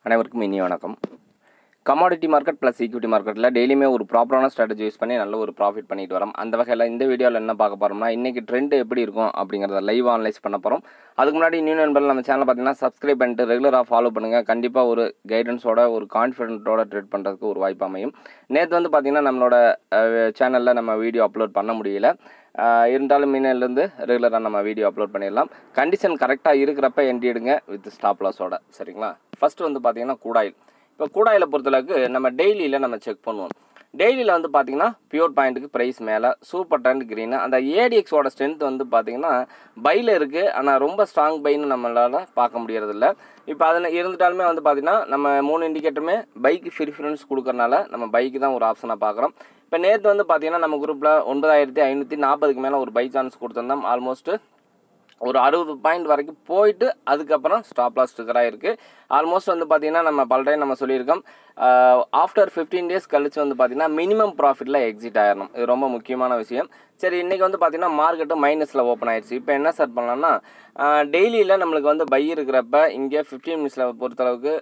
அனைவருக்கும் இனிய வணக்கம் கமாடிட்டி மார்க்கெட் ப்ளஸ் ஈக்விட்டி மார்க்கெட்டில் டெய்லியுமே ஒரு ப்ராப்பரான ஸ்ட்ராட்டஜி யூஸ் பண்ணி நல்ல ஒரு ப்ராஃபிட் பண்ணிட்டு வரோம் அந்த வகையில் இந்த வீடியோவில் என்ன பார்க்க போகிறோம்னா இன்றைக்கி ட்ரெண்ட் எப்படி இருக்கும் அப்படிங்கிறத லைவ் அனலைஸ் பண்ண போகிறோம் அதுக்கு முன்னாடி நியூ நண்பர்கள் நம்ம சேனல் பார்த்தீங்கன்னா சப்ஸ்கிரைப் பண்ணிட்டு ரெகுலராக ஃபாலோ பண்ணுங்கள் கண்டிப்பாக ஒரு கைடன்ஸோட ஒரு கான்ஃபிடென்ட்டோட ட்ரேட் பண்ணுறதுக்கு ஒரு வாய்ப்பு அமையும் நேற்று வந்து பார்த்திங்கன்னா நம்மளோட சேனலில் நம்ம வீடியோ அப்லோட் பண்ண முடியல அஹ் இருந்தாலும் மீனிலேருந்து ரெகுலராக நம்ம வீடியோ அப்லோட் பண்ணிடலாம் கண்டிஷன் கரெக்டாக இருக்கிறப்ப என்ட்ரி எடுங்க வித் ஸ்டாப் லாஸோட சரிங்களா ஃபஸ்ட்டு வந்து பார்த்தீங்கன்னா கூடாயில் இப்போ கூடாயில் பொறுத்தளவுக்கு நம்ம டெய்லியில் நம்ம செக் பண்ணுவோம் டெய்லியில் வந்து பார்த்தீங்கன்னா பியூர் பாயிண்ட்டுக்கு ப்ரைஸ் மேலே சூப்பர் ட்ரெண்ட் க்ரீனு அந்த ஏடிஎக்ஸோட ஸ்ட்ரென்த் வந்து பார்த்தீங்கன்னா பையில் இருக்குது ஆனால் ரொம்ப ஸ்ட்ராங் பைன்னு நம்மளால் பார்க்க முடியறதில்ல இப்போ அதில் இருந்துட்டாலுமே வந்து பார்த்தீங்கன்னா நம்ம மூணு இண்டிகேட்டருமே பைக்கு ப்ரிஃபரன்ஸ் கொடுக்கறனால நம்ம பைக்கு தான் ஒரு ஆப்ஷனாக பார்க்குறோம் இப்போ நேற்று வந்து பார்த்தீங்கன்னா நம்ம குரூப்பில் ஒன்பதாயிரத்தி ஐநூற்றி நாற்பதுக்கு மேலே ஒரு பை சான்ஸ் கொடுத்துருந்தோம் ஆல்மோஸ்ட்டு ஒரு அறுபது பாயிண்ட் வரைக்கும் போயிட்டு அதுக்கப்புறம் ஸ்டாப் லாஸ் ஸ்டிக்கராக இருக்குது ஆல்மோஸ்ட் வந்து பார்த்தீங்கன்னா நம்ம பல டைம் நம்ம சொல்லியிருக்கோம் ஆஃப்டர் ஃபிஃப்டீன் டேஸ் கழிச்சு வந்து பார்த்தீங்கன்னா மினிமம் ப்ராஃபிட்டில் எக்ஸிட் ஆயிடணும் இது ரொம்ப முக்கியமான விஷயம் சரி இன்றைக்கி வந்து பார்த்தீங்கன்னா மார்க்கெட்டு மைனஸில் ஓப்பன் ஆயிடுச்சு இப்போ என்ன சார் பண்ணலாம்னா டெய்லியில் நம்மளுக்கு வந்து பை இருக்கிறப்ப இங்கே ஃபிஃப்டீன் மினிட்ஸில் பொறுத்தளவுக்கு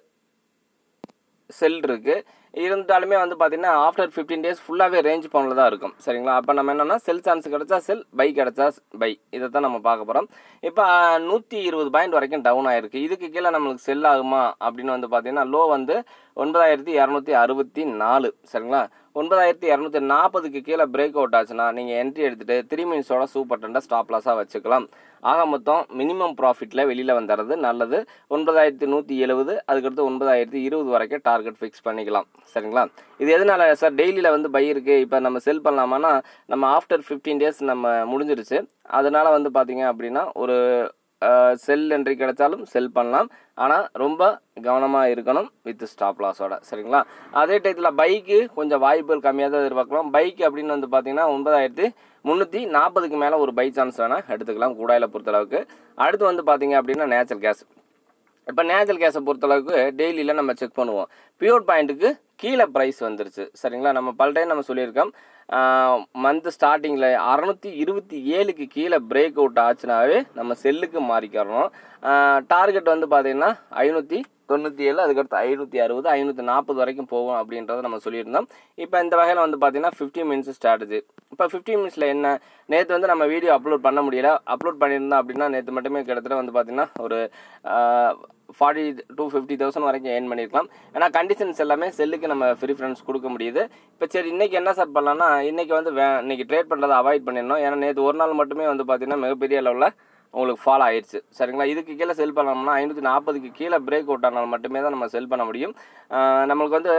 செல் இருக்குது இருந்தாலுமே வந்து பார்த்தீங்கன்னா ஆஃப்டர் ஃபிஃப்டீன் டேஸ் ஃபுல்லாகவே ரேஞ்ச் பவுனில் தான் இருக்கும் சரிங்களா அப்போ நம்ம என்னென்னா செல் சான்ஸ் கிடச்சா செல் பை கிடச்சா பை இதை தான் நம்ம பார்க்க போகிறோம் இப்போ நூற்றி இருபது பாயிண்ட் வரைக்கும் டவுன் ஆயிருக்கு இதுக்கு கீழே நம்மளுக்கு செல் ஆகுமா அப்படின்னு வந்து பார்த்தீங்கன்னா லோ வந்து ஒன்பதாயிரத்தி இரநூத்தி அறுபத்தி நாலு சரிங்களா ஒன்பதாயிரத்தி இரநூத்தி நாற்பதுக்கு கீழே பிரேக் அவுட் ஆச்சுன்னா நீங்கள் என்ட்ரி எடுத்துகிட்டு த்ரீ மினிட்ஸோட சூப்பர் டெண்டை ஸ்டாப் லாஸாக வச்சுக்கலாம் ஆக மொத்தம் மினிமம் ப்ராஃபிட்டில் வெளியில் வந்துடுறது நல்லது ஒன்பதாயிரத்தி நூற்றி எழுபது அதுக்கடுத்து ஒன்பதாயிரத்தி இருபது வரைக்கும் டார்கெட் ஃபிக்ஸ் பண்ணிக்கலாம் சரிங்களா இது எதனால சார் டெய்லியில் வந்து பை இருக்குது இப்போ நம்ம செல் பண்ணலாமான்னா நம்ம ஆஃப்டர் ஃபிஃப்டீன் டேஸ் நம்ம முடிஞ்சிருச்சு அதனால் வந்து பார்த்தீங்க அப்படின்னா ஒரு செல் என்ட்ரி கிடைச்சாலும் செல் பண்ணலாம் ஆனால் ரொம்ப கவனமாக இருக்கணும் வித் ஸ்டாப் லாஸோட சரிங்களா அதே டயத்தில் பைக்கு கொஞ்சம் வாய்ப்புகள் கம்மியாக தான் எதிர்பார்க்கலாம் பைக் அப்படின்னு வந்து பார்த்தீங்கன்னா ஒன்பதாயிரத்தி முந்நூற்றி நாற்பதுக்கு மேலே ஒரு பை சான்ஸ் வேணால் எடுத்துக்கலாம் கூடாயில் பொறுத்தளவுக்கு அடுத்து வந்து பார்த்தீங்க அப்படின்னா நேச்சுரல் கேஸ் இப்போ நேச்சுரல் கேஸை பொறுத்தளவுக்கு டெய்லியில் நம்ம செக் பண்ணுவோம் பியூர் பாயிண்ட்டுக்கு கீழே ப்ரைஸ் வந்துருச்சு சரிங்களா நம்ம பல டைம் நம்ம சொல்லியிருக்கோம் மந்த் ஸ்டார்டிங்கில் அறநூற்றி இருபத்தி ஏழுக்கு கீழே பிரேக் அவுட் ஆச்சுனாவே நம்ம செல்லுக்கு மாறிக்கிறோம் டார்கெட் வந்து பார்த்திங்கன்னா ஐநூற்றி தொண்ணூற்றி ஏழு அதுக்கடுத்து ஐநூற்றி அறுபது ஐநூற்றி நாற்பது வரைக்கும் போகும் அப்படின்றத நம்ம சொல்லியிருந்தோம் இப்போ இந்த வகையில் வந்து பார்த்தீங்கன்னா ஃபிஃப்டி மினிட்ஸ் ஸ்ட்ராட்டஜி இப்போ ஃபிஃப்டி மினிட்ஸில் என்ன நேற்று வந்து நம்ம வீடியோ அப்லோட் பண்ண முடியல அப்லோட் பண்ணியிருந்தோம் அப்படின்னா நேற்று மட்டுமே கிட்டத்தட்ட வந்து பார்த்திங்கன்னா ஒரு ஃபார்ட்டி டூ ஃபிஃப்டி தௌசண்ட் வரைக்கும் ஏர்ன் பண்ணியிருக்கலாம் ஏன்னா கண்டிஷன்ஸ் எல்லாமே செல்லுக்கு நம்ம ப்ரிஃபரன்ஸ் கொடுக்க முடியுது இப்போ சரி இன்றைக்கி என்ன சார் பண்ணலாம்னா இன்றைக்கி வந்து வே இன்றைக்கி ட்ரேட் பண்ணுறதை அவாய்ட் பண்ணிடணும் ஏன்னா நேற்று ஒரு நாள் மட்டுமே வந்து பார்த்திங்கன்னா மிகப்பெரிய லெவலில் உங்களுக்கு ஃபாலோ ஆயிடுச்சு சரிங்களா இதுக்கு கீழே செல் பண்ணோம்னா ஐநூற்றி நாற்பதுக்கு கீழே பிரேக் அவுட் ஆனால் மட்டுமே தான் நம்ம செல் பண்ண முடியும் நம்மளுக்கு வந்து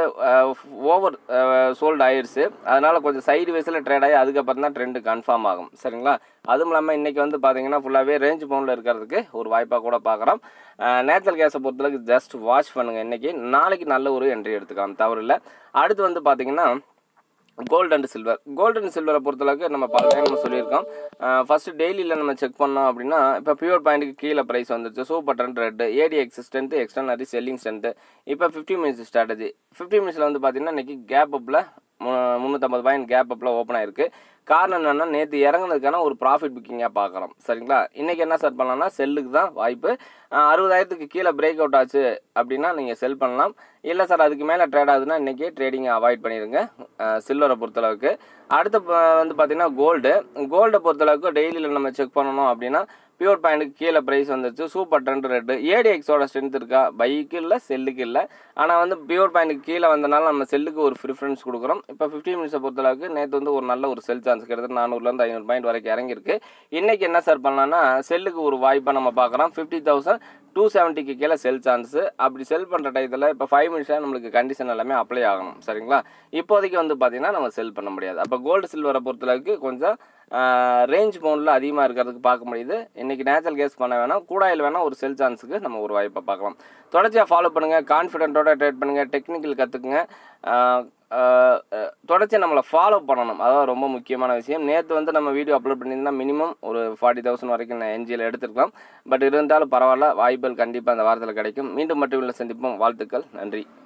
ஓவர் சோல்டு ஆயிடுச்சு அதனால் கொஞ்சம் சைடு வைஸில் ட்ரேட் ஆகி அதுக்கப்புறம் தான் ட்ரெண்டு கன்ஃபார்ம் ஆகும் சரிங்களா அதுவும் இல்லாமல் இன்றைக்கி வந்து பார்த்தீங்கன்னா ஃபுல்லாகவே ரேஞ்ச் பவுண்டில் இருக்கிறதுக்கு ஒரு வாய்ப்பாக கூட பார்க்குறோம் நேச்சுரல் கேஸை பொறுத்தளவுக்கு ஜஸ்ட் வாட்ச் பண்ணுங்கள் இன்றைக்கி நாளைக்கு நல்ல ஒரு என்ட்ரி எடுத்துக்கலாம் தவறு இல்லை அடுத்து வந்து பார்த்தீங்கன்னா gold and silver gold and சில்வரை பொறுத்தளவுக்கு நம்ம பல டைம் நம்ம சொல்லியிருக்கோம் ஃபஸ்ட்டு டெய்லியில் நம்ம செக் பண்ணோம் அப்படின்னா இப்போ பியூர் பாயிண்ட்டுக்கு கீழே ப்ரைஸ் வந்துருச்சு super trend red A D existent extraordinary selling strength இப்போ ஃபிஃப்டி மினிட்ஸ் ஸ்ட்ராட்டஜி ஃபிஃப்டி மினிட்ஸில் வந்து பார்த்தீங்கன்னா இன்றைக்கி கேப் அப்பில் முந்நூற்றம்பது பாயிண்ட் கேப் அப்பில் ஓப்பன் ஆயிருக்கு காரணம் என்னென்னா நேற்று இறங்குனதுக்கான ஒரு ப்ராஃபிட் புக்கிங்காக பார்க்குறோம் சரிங்களா இன்றைக்கி என்ன செட் பண்ணலாம்னா செல்லுக்கு தான் வாய்ப்பு அறுபதாயிரத்துக்கு கீழே பிரேக் அவுட் ஆச்சு அப்படின்னா நீங்கள் செல் பண்ணலாம் இல்லை சார் அதுக்கு மேலே ட்ரேட் ஆகுதுன்னா இன்றைக்கி ட்ரேடிங்கை அவாய்ட் பண்ணிடுங்க சில்வரை பொறுத்தளவுக்கு அடுத்து வந்து பார்த்திங்கன்னா கோல்டு கோல்டை பொறுத்தளவுக்கு டெய்லியில் நம்ம செக் பண்ணணும் அப்படின்னா பியூர் பாயிண்ட்டுக்கு கீழே ப்ரைஸ் வந்துச்சு சூப்பர் ட்ரெண்ட் ரெட்டு ஏடிஎக்ஸோட ஸ்ட்ரென்த் இருக்கா பைக்கு இல்லை செல்லுக்கு இல்லை ஆனால் வந்து பியூர் பாயிண்ட்டுக்கு கீழே வந்தனால நம்ம செல்லுக்கு ஒரு ப்ரிஃபரன்ஸ் கொடுக்குறோம் இப்போ ஃபிஃப்டி மினிட்ஸை பொறுத்தளவுக்கு நேற்று வந்து ஒரு நல்ல ஒரு செல் சான்ஸ் கிட்டத்தட்ட நானூறுலேருந்து ஐநூறு பாயிண்ட் வரைக்கும் இறங்கியிருக்கு இன்றைக்கி என்ன சார் பண்ணலாம்னா செல்லுக்கு ஒரு வாய்ப்பாக நம்ம பார்க்குறோம் ஃபிஃப்டி தௌசண்ட் டூ செவன்ட்டிக்கு கீழே செல் சான்ஸு அப்படி செல் பண்ணுற டயத்தில் இப்போ ஃபைவ் மினிட்ஸாக நம்மளுக்கு கண்டிஷன் எல்லாமே அப்ளை ஆகணும் சரிங்களா இப்போதைக்கு வந்து பார்த்திங்கன்னா நம்ம செல் பண்ண முடியாது அப்போ கோல்டு சில்வரை பொறுத்தளவுக்கு கொஞ்சம் ரேஞ்ச் பவுண்டில் அதிகமாக இருக்கிறதுக்கு பார்க்க முடியுது இன்றைக்கி நேச்சுரல் கேஸ் பண்ண வேணாம் கூடாயில் வேணால் ஒரு செல் சான்ஸுக்கு நம்ம ஒரு வாய்ப்பை பார்க்கலாம் தொடர்ச்சியாக ஃபாலோ பண்ணுங்கள் கான்ஃபிடென்ட்டோட ட்ரேட் பண்ணுங்கள் டெக்னிக்கல் கற்றுக்குங்க தொடர்ச்சி நம்மளை ஃபாலோ பண்ணணும் அதான் ரொம்ப முக்கியமான விஷயம் நேற்று வந்து நம்ம வீடியோ அப்லோட் பண்ணியிருந்தால் மினிமம் ஒரு ஃபார்ட்டி தௌசண்ட் வரைக்கும் நான் என்ஜியில் எடுத்துருக்கலாம் பட் இருந்தாலும் பரவாயில்ல வாய்ப்புகள் கண்டிப்பாக அந்த வாரத்தில் கிடைக்கும் மீண்டும் மட்டும் இல்லை சந்திப்போம் வாழ்த்துக்கள் நன்றி